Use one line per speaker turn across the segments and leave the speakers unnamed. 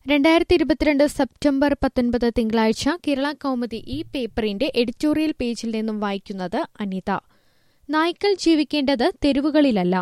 രണ്ടായിരത്തി ഇരുപത്തിരണ്ട് സെപ്റ്റംബർ പത്തൊൻപത് തിങ്കളാഴ്ച കേരള കൗമുദി ഈ പേപ്പറിന്റെ എഡിറ്റോറിയൽ പേജിൽ നിന്നും വായിക്കുന്നത് അനിത നായ്ക്കൾ ജീവിക്കേണ്ടത് തെരുവുകളിലല്ല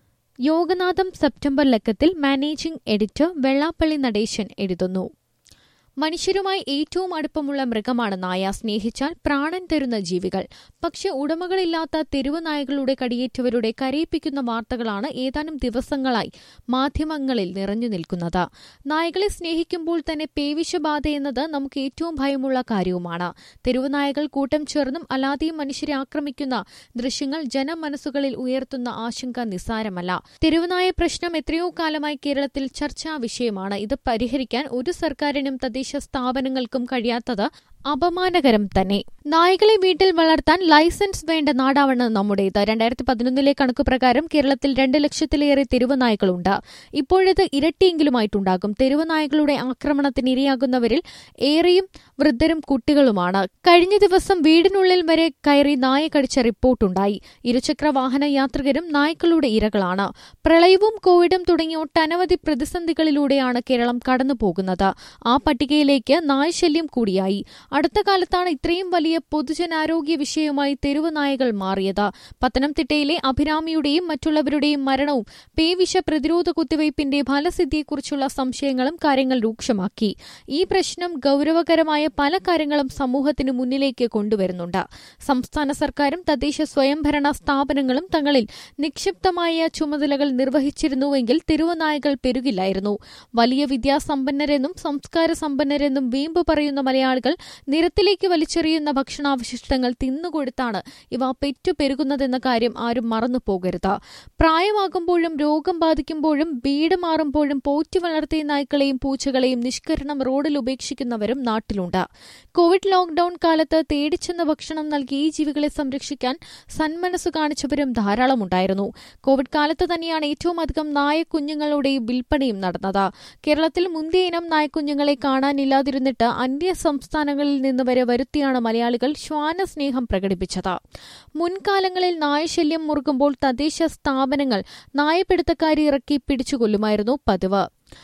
യോഗനാഥം സെപ്റ്റംബർ ലക്കത്തിൽ മാനേജിംഗ് എഡിറ്റർ വെള്ളാപ്പള്ളി നടേശൻ എഴുതുന്നു മനുഷ്യരുമായി ഏറ്റവും അടുപ്പമുള്ള മൃഗമാണ് നായ സ്നേഹിച്ചാൽ പ്രാണൻ തരുന്ന ജീവികൾ പക്ഷെ ഉടമകളില്ലാത്ത തെരുവ് നായകളുടെ കടിയേറ്റവരുടെ കരയിപ്പിക്കുന്ന വാർത്തകളാണ് ഏതാനും ദിവസങ്ങളായി മാധ്യമങ്ങളിൽ നിറഞ്ഞു നിൽക്കുന്നത് നായകളെ സ്നേഹിക്കുമ്പോൾ തന്നെ പേവിഷബാധ എന്നത് നമുക്ക് ഏറ്റവും ഭയമുള്ള കാര്യവുമാണ് തെരുവ് നായകൾ കൂട്ടം ചേർന്നും അല്ലാതെയും മനുഷ്യരെ ആക്രമിക്കുന്ന ദൃശ്യങ്ങൾ ജനമനസ്സുകളിൽ ഉയർത്തുന്ന ആശങ്ക നിസ്സാരമല്ല തെരുവുനായ പ്രശ്നം എത്രയോ കാലമായി കേരളത്തിൽ ചർച്ചാ വിഷയമാണ് ഇത് പരിഹരിക്കാൻ ഒരു സർക്കാരിനും തദ്ദേശ സ്ഥാപനങ്ങൾക്കും കഴിയാത്തത് അപമാനകരം തന്നെ നായകളെ വീട്ടിൽ വളർത്താൻ ലൈസൻസ് വേണ്ട നാടാണ് നമ്മുടേത് രണ്ടായിരത്തി പതിനൊന്നിലെ കണക്ക് പ്രകാരം കേരളത്തിൽ രണ്ട് ലക്ഷത്തിലേറെ തെരുവ് നായകളുണ്ട് ഇപ്പോഴത് ഇരട്ടിയെങ്കിലുമായിട്ടുണ്ടാകും തെരുവ് നായകളുടെ ആക്രമണത്തിന് ഇരയാകുന്നവരിൽ ഏറെയും വൃദ്ധരും കുട്ടികളുമാണ് കഴിഞ്ഞ ദിവസം വീടിനുള്ളിൽ വരെ കയറി നായ കടിച്ച റിപ്പോർട്ടുണ്ടായി ഇരുചക്ര വാഹന യാത്രികരും നായ്ക്കളുടെ ഇരകളാണ് പ്രളയവും കോവിഡും തുടങ്ങിയ ഒട്ടനവധി പ്രതിസന്ധികളിലൂടെയാണ് കേരളം കടന്നുപോകുന്നത് ആ പട്ടികയിലേക്ക് നായശല്യം കൂടിയായി അടുത്ത കാലത്താണ് ഇത്രയും വലിയ പൊതുജനാരോഗ്യ വിഷയവുമായി തെരുവ് നായകൾ മാറിയത് പത്തനംതിട്ടയിലെ അഭിരാമിയുടെയും മറ്റുള്ളവരുടെയും മരണവും പേവിഷ പ്രതിരോധ കുത്തിവയ്പിന്റെ ഫലസിദ്ധിയെക്കുറിച്ചുള്ള സംശയങ്ങളും കാര്യങ്ങൾ രൂക്ഷമാക്കി ഈ പ്രശ്നം ഗൌരവകരമായ പല കാര്യങ്ങളും സമൂഹത്തിന് മുന്നിലേക്ക് കൊണ്ടുവരുന്നുണ്ട് സംസ്ഥാന സർക്കാരും തദ്ദേശ സ്വയംഭരണ സ്ഥാപനങ്ങളും തങ്ങളിൽ നിക്ഷിപ്തമായ ചുമതലകൾ നിർവഹിച്ചിരുന്നുവെങ്കിൽ തെരുവുനായകൾ പെരുകില്ലായിരുന്നു വലിയ വിദ്യാസമ്പന്നരെന്നും സംസ്കാര സമ്പന്നരെന്നും വീമ്പ് പറയുന്ന മലയാളികൾ നിരത്തിലേക്ക് വലിച്ചെറിയുന്ന ഭക്ഷണാവശിഷ്ടങ്ങൾ തിന്നുകൊടുത്താണ് ഇവ പെറ്റുപെരുകുന്നതെന്ന കാര്യം ആരും മറന്നു പോകരുത് പ്രായമാകുമ്പോഴും രോഗം ബാധിക്കുമ്പോഴും വീട് മാറുമ്പോഴും പോറ്റി വളർത്തിയ നായ്ക്കളെയും പൂച്ചകളെയും നിഷ്കരണം റോഡിൽ ഉപേക്ഷിക്കുന്നവരും നാട്ടിലുണ്ട് കോവിഡ് ലോക്ഡൌൺ കാലത്ത് തേടിച്ചെന്ന ഭക്ഷണം നൽകി ഈ ജീവികളെ സംരക്ഷിക്കാൻ സന്മനസ്സു കാണിച്ചവരും ധാരാളമുണ്ടായിരുന്നു കോവിഡ് കാലത്ത് തന്നെയാണ് ഏറ്റവും അധികം നായക്കുഞ്ഞുങ്ങളുടെ വിൽപ്പനയും നടന്നത് കേരളത്തിൽ മുന്തിയ ഇനം നായക്കുഞ്ഞുങ്ങളെ കാണാനില്ലാതിരുന്നിട്ട് അന്യ സംസ്ഥാനങ്ങളിൽ നിന്ന് വരെ വരുത്തിയാണ് മലയാളികൾ ശ്വാനസ്നേഹം പ്രകടിപ്പിച്ചത് മുൻകാലങ്ങളിൽ നായശല്യം മുറുകുമ്പോൾ തദ്ദേശ സ്ഥാപനങ്ങൾ നായപിടുത്തക്കാരി ഇറക്കി പിടിച്ചുകൊല്ലുമായിരുന്നു പതിവ്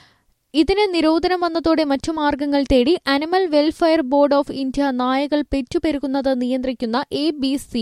ഇതിന് നിരോധനം വന്നതോടെ മറ്റു മാർഗങ്ങൾ തേടി animal welfare board of India നായകൾ പെറ്റുപെരുകുന്നത് നിയന്ത്രിക്കുന്ന A B C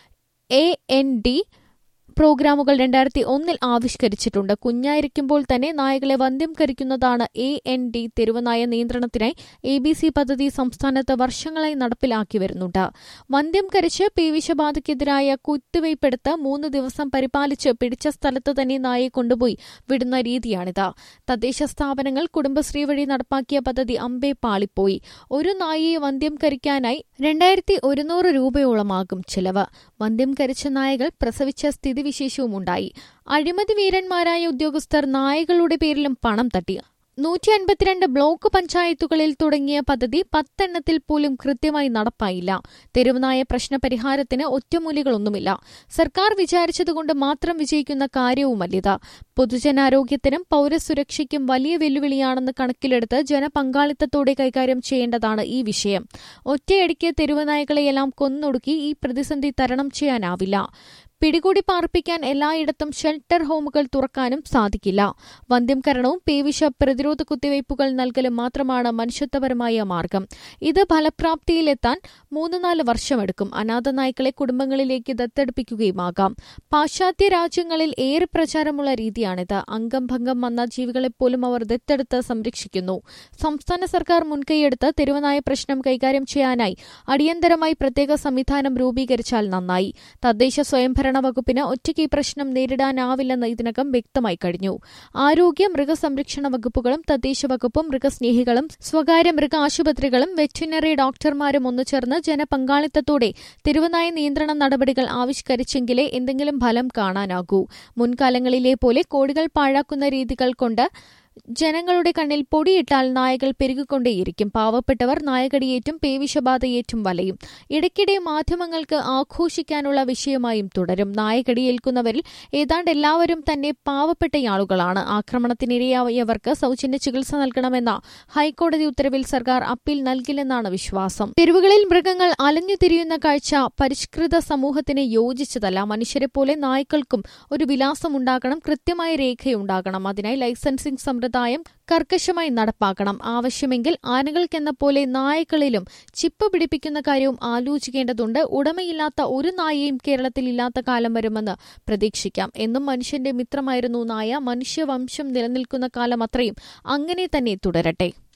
A N D പ്രോഗ്രാമുകൾ രണ്ടായിരത്തി ഒന്നിൽ ആവിഷ്കരിച്ചിട്ടുണ്ട് കുഞ്ഞായിരിക്കുമ്പോൾ തന്നെ നായകളെ വന്ധ്യംകരിക്കുന്നതാണ് എ എൻ ഡി തെരുവുനായ നിയന്ത്രണത്തിനായി എ ബി സി പദ്ധതി സംസ്ഥാനത്ത് വർഷങ്ങളായി നടപ്പിലാക്കി വരുന്നുണ്ട് വന്ധ്യംകരിച്ച് പേവിഷബാധയ്ക്കെതിരായ കുത്തിവയ്പ്പെടുത്ത് മൂന്ന് ദിവസം പരിപാലിച്ച് പിടിച്ച സ്ഥലത്ത് തന്നെ നായയെ കൊണ്ടുപോയി വിടുന്ന രീതിയാണിത് തദ്ദേശ സ്ഥാപനങ്ങൾ കുടുംബശ്രീ വഴി നടപ്പാക്കിയ പദ്ധതി അമ്പേ പാളിപ്പോയി ഒരു നായയെ വന്ധ്യംകരിക്കാനായി രണ്ടായിരത്തി ഒരുന്നൂറ് രൂപയോളമാകും ചിലവ് വന്ധ്യംകരിച്ച നായകൾ പ്രസവിച്ച സ്ഥിതിവിശേഷവും ഉണ്ടായി അഴിമതി വീരന്മാരായ ഉദ്യോഗസ്ഥർ നായകളുടെ പേരിലും പണം തട്ടി നൂറ്റി അൻപത്തിരണ്ട് ബ്ലോക്ക് പഞ്ചായത്തുകളിൽ തുടങ്ങിയ പദ്ധതി പത്തെണ്ണത്തിൽ പോലും കൃത്യമായി നടപ്പായില്ല തെരുവുനായ പ്രശ്ന പരിഹാരത്തിന് ഒറ്റമൂലികളൊന്നുമില്ല സർക്കാർ വിചാരിച്ചതുകൊണ്ട് മാത്രം വിജയിക്കുന്ന കാര്യവുമല്ലിത് പൊതുജനാരോഗ്യത്തിനും പൌരസുരക്ഷയ്ക്കും വലിയ വെല്ലുവിളിയാണെന്ന് കണക്കിലെടുത്ത് ജനപങ്കാളിത്തത്തോടെ കൈകാര്യം ചെയ്യേണ്ടതാണ് ഈ വിഷയം ഒറ്റയടിക്ക് തെരുവുനായകളെയെല്ലാം കൊന്നൊടുക്കി ഈ പ്രതിസന്ധി തരണം ചെയ്യാനാവില്ല പിടികൂടി പാർപ്പിക്കാൻ എല്ലായിടത്തും ഷെൽട്ടർ ഹോമുകൾ തുറക്കാനും സാധിക്കില്ല വന്ധ്യംകരണവും പേവിഷ പ്രതിരോധ കുത്തിവയ്പ്പുകൾ നൽകലും മാത്രമാണ് മനുഷ്യത്വപരമായ മാർഗം ഇത് ഫലപ്രാപ്തിയിലെത്താൻ മൂന്ന് നാല് വർഷമെടുക്കും അനാഥ നായ്ക്കളെ കുടുംബങ്ങളിലേക്ക് ദത്തെടുപ്പിക്കുകയുമാകാം പാശ്ചാത്യ രാജ്യങ്ങളിൽ ഏറെ പ്രചാരമുള്ള രീതിയാണിത് അംഗം ഭംഗം വന്ന ജീവികളെപ്പോലും അവർ ദത്തെടുത്ത് സംരക്ഷിക്കുന്നു സംസ്ഥാന സർക്കാർ മുൻകൈയെടുത്ത് തെരുവനായ പ്രശ്നം കൈകാര്യം ചെയ്യാനായി അടിയന്തരമായി പ്രത്യേക സംവിധാനം രൂപീകരിച്ചാൽ നന്നായി തദ്ദേശ സ്വയംഭരണ വകുപ്പിന് ഒറ്റയ്ക്ക് ഈ പ്രശ്നം നേരിടാനാവില്ലെന്ന് ഇതിനകം വ്യക്തമായി കഴിഞ്ഞു ആരോഗ്യ മൃഗസംരക്ഷണ വകുപ്പുകളും തദ്ദേശ വകുപ്പും മൃഗസ്നേഹികളും സ്വകാര്യ മൃഗ ആശുപത്രികളും വെറ്റിനറി ഡോക്ടർമാരും ഒന്നുചേർന്ന് ജനപങ്കാളിത്തത്തോടെ തിരുവനായ നിയന്ത്രണ നടപടികൾ ആവിഷ്കരിച്ചെങ്കിലേ എന്തെങ്കിലും ഫലം കാണാനാകൂ മുൻകാലങ്ങളിലെ പോലെ കോടികൾ പാഴാക്കുന്ന രീതികൾ കൊണ്ട് ജനങ്ങളുടെ കണ്ണിൽ പൊടിയിട്ടാൽ നായകൾ പെരുകിക്കൊണ്ടേയിരിക്കും പാവപ്പെട്ടവർ നായകടിയേറ്റും പേവിഷബാധയേറ്റും വലയും ഇടയ്ക്കിടെ മാധ്യമങ്ങൾക്ക് ആഘോഷിക്കാനുള്ള വിഷയമായും തുടരും നായകടിയേൽക്കുന്നവരിൽ ഏതാണ്ട് എല്ലാവരും തന്നെ പാവപ്പെട്ടയാളുകളാണ് ആക്രമണത്തിനിരയായവർക്ക് സൗജന്യ ചികിത്സ നൽകണമെന്ന ഹൈക്കോടതി ഉത്തരവിൽ സർക്കാർ അപ്പീൽ നൽകില്ലെന്നാണ് വിശ്വാസം തെരുവുകളിൽ മൃഗങ്ങൾ അലഞ്ഞു തിരിയുന്ന കാഴ്ച പരിഷ്കൃത സമൂഹത്തിന് യോജിച്ചതല്ല മനുഷ്യരെ പോലെ നായ്ക്കൾക്കും ഒരു വിലാസമുണ്ടാകണം കൃത്യമായ രേഖയുണ്ടാകണം അതിനായി ലൈസൻസിംഗ് സമ്പ്രദായം കർക്കശമായി നടപ്പാക്കണം ആവശ്യമെങ്കിൽ ആനകൾക്കെന്ന പോലെ നായകളിലും ചിപ്പ് പിടിപ്പിക്കുന്ന കാര്യവും ആലോചിക്കേണ്ടതുണ്ട് ഉടമയില്ലാത്ത ഒരു നായയും കേരളത്തിൽ ഇല്ലാത്ത കാലം വരുമെന്ന് പ്രതീക്ഷിക്കാം എന്നും മനുഷ്യന്റെ മിത്രമായിരുന്നു നായ മനുഷ്യവംശം നിലനിൽക്കുന്ന കാലം അത്രയും അങ്ങനെ തന്നെ തുടരട്ടെ